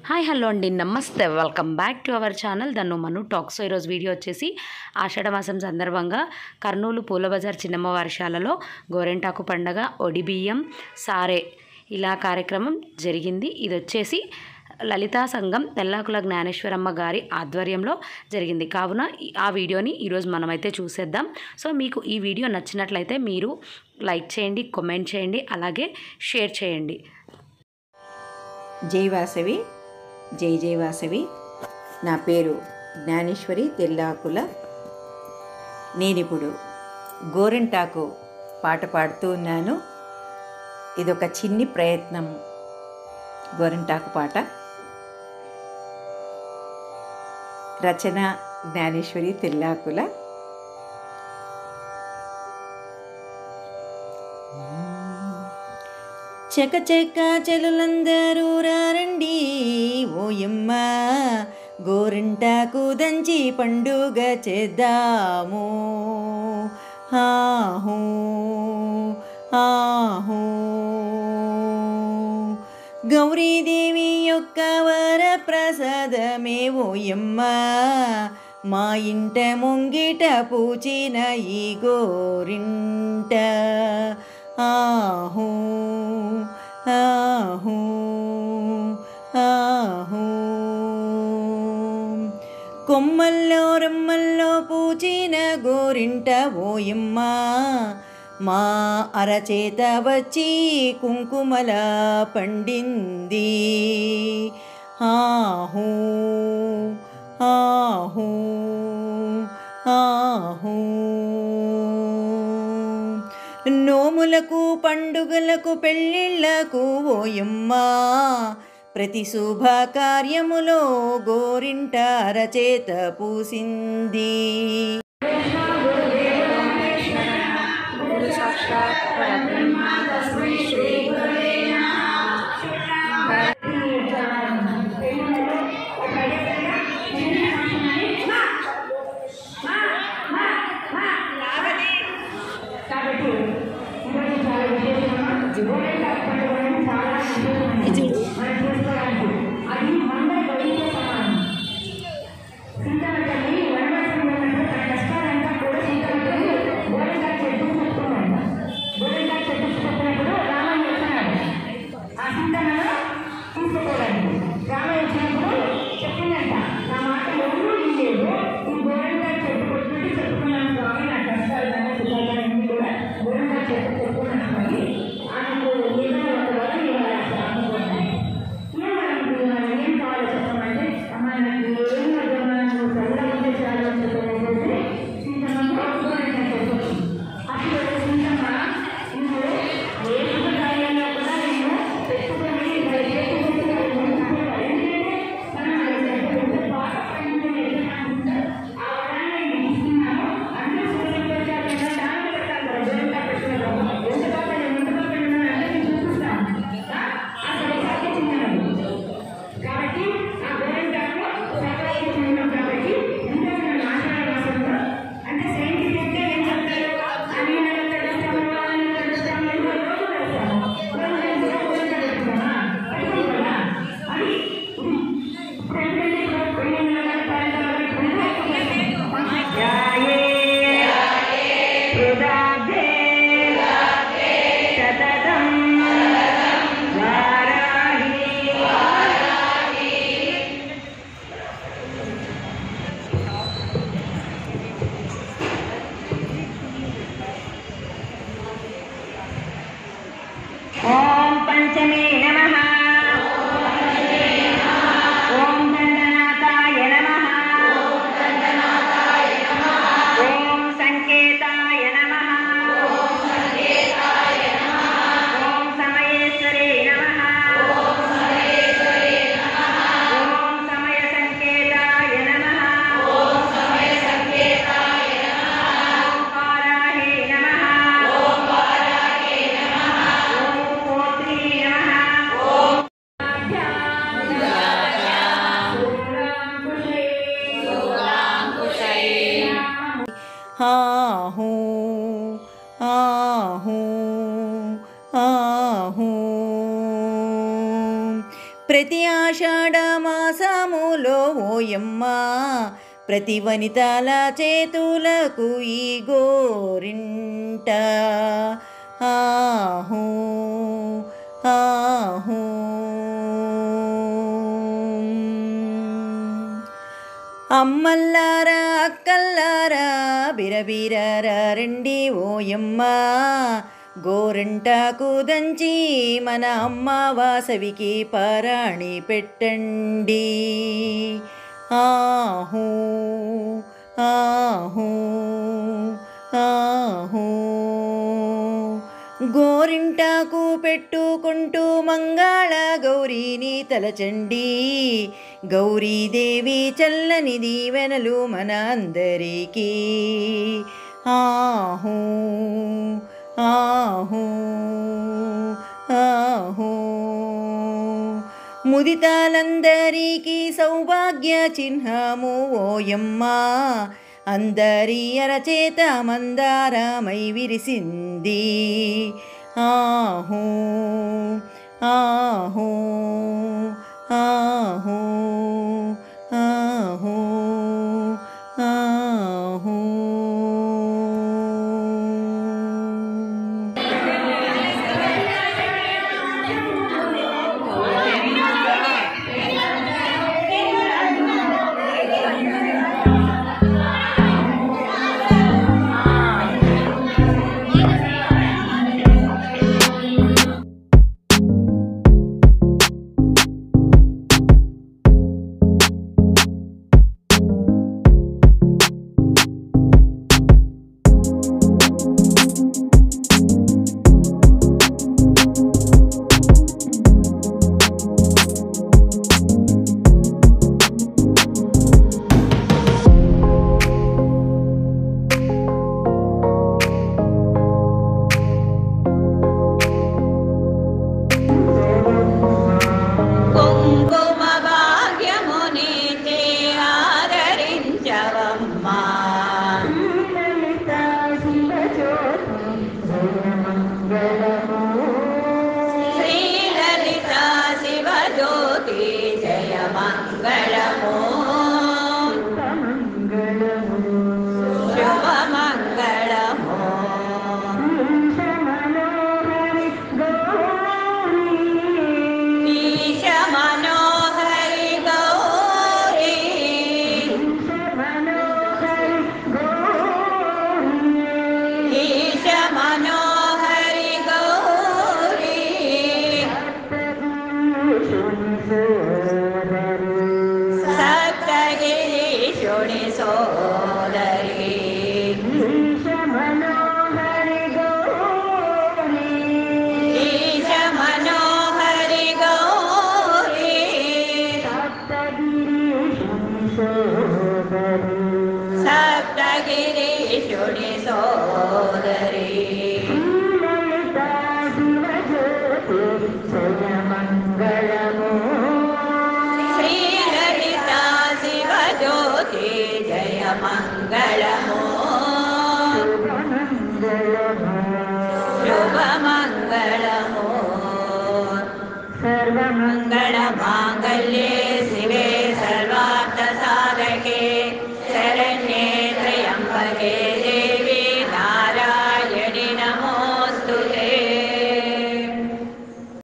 hi hello అండి నమస్తే welcome back to our channel Dhannu Manu talks ఈరోజు వీడియో వచ్చేసి ఆషాఢ మాసం సందర్భంగా కర్నూలు పూల బజార్ చిన్నమ్మ వర్షాలలో గోరెంటాకు పండగ ఒడిబియ్యం సారే ఇలా కార్యక్రమం జరిగింది ఇది వచ్చేసి లలితా సంఘం తెల్లాకుల జ్ఞానేశ్వరమ్మ గారి ఆధ్వర్యంలో జరిగింది కావున ఈ- ఆ వీడియోని ఈరోజు మనమైతే చూసేద్దాం సో మీకు ఈ వీడియో నచ్చినట్లయితే మీరు లైక్ చేయండి కామెంట్ చేయండి అలాగే షేర్ చేయండి జై వాసవి జై జై వాసవి నా పేరు జ్ఞానేశ్వరి తెల్లాకుల నేనిప్పుడు గోరెంటాకు పాట పాడుతూ ఉన్నాను ఇదొక చిన్ని ప్రయత్నం గోరెంటాకు పాట రచన జ్ఞానేశ్వరి తెల్లాకుల చక చక చెలులందరూ రారండి ఓయమ్మ గోరింటాకు దంచి పండుగ చేద్దాము ఆహూ ఆహూ గౌరీదేవి యొక్క వర ప్రసాదమే ఓయమ్మ మా ఇంట ముంగిట పూచిన ఈ గోరింట ఆహూ ఆహూ ఆహూ కొమ్మల్లో రమ్మల్లో పూచిన గోరింట ఓయమ్మ మా అరచేత వచ్చి కుంకుమల పండింది ఆహూ ఆహూ ఆహూ నోములకు పండుగలకు పెళ్ళిళ్ళకు ఓయమ్మ ప్రతి శుభ కార్యములో గోరింట అరచేత పూసింది ఓం పంచమే నమ ఓం దండనాథాయ నమ ఓం సంకేతాయ నమ ఓం సమయేశ్వరే నమ ఓం సమయ సంకేతాయ నమ ఓం పారాహే నమ ఓం పోత్రీ నమ ఆహూ ఆహూ ఆహూ ప్రతి ఆషాఢ మాసములో ఓయమ్మ ప్రతి వనితల చేతులకు ఈ గోరింట ఆహూ ఆహూ అమ్మల్లారా అక్కల్లారా బిరబిరరా రండి ఓయమ్మ గోరంటాకు దంచి మన అమ్మ వాసవికి పరాణి పెట్టండి ఆహూ ఆహూ ఆహూ గోరింటాకు పెట్టుకుంటూ మంగళ గౌరీని తలచండి గౌరీదేవి చల్లని దీవెనలు మన అందరికీ ఆహూ ఆహూ ఆహూ ముదితాలందరికీ సౌభాగ్య చిహ్నము ఓయమ్మ అందరి అరచేత మందారమై విరిసింది ఆహూ ఆహూ ఆహూ ఆహూ ఆహూ కుంకుమ భాగ్యమునితే ఆదరించవమ్మా శ్రీలలిత శివజ్యోతి జయ మంగళము శుభ మంగళము ఈశ మనోహరి గౌరీ ఈశ మనోహరి గౌరీ సప్తగిరీషుని సోదరి ఈశ మనోహరి గౌరీ సప్తగిరీషుని సోదరి శ్రీలలిత శివజ్యోతి జయ మంగళము శుభ మంగళము సర్వమంగళ మాంగళ్యే శివే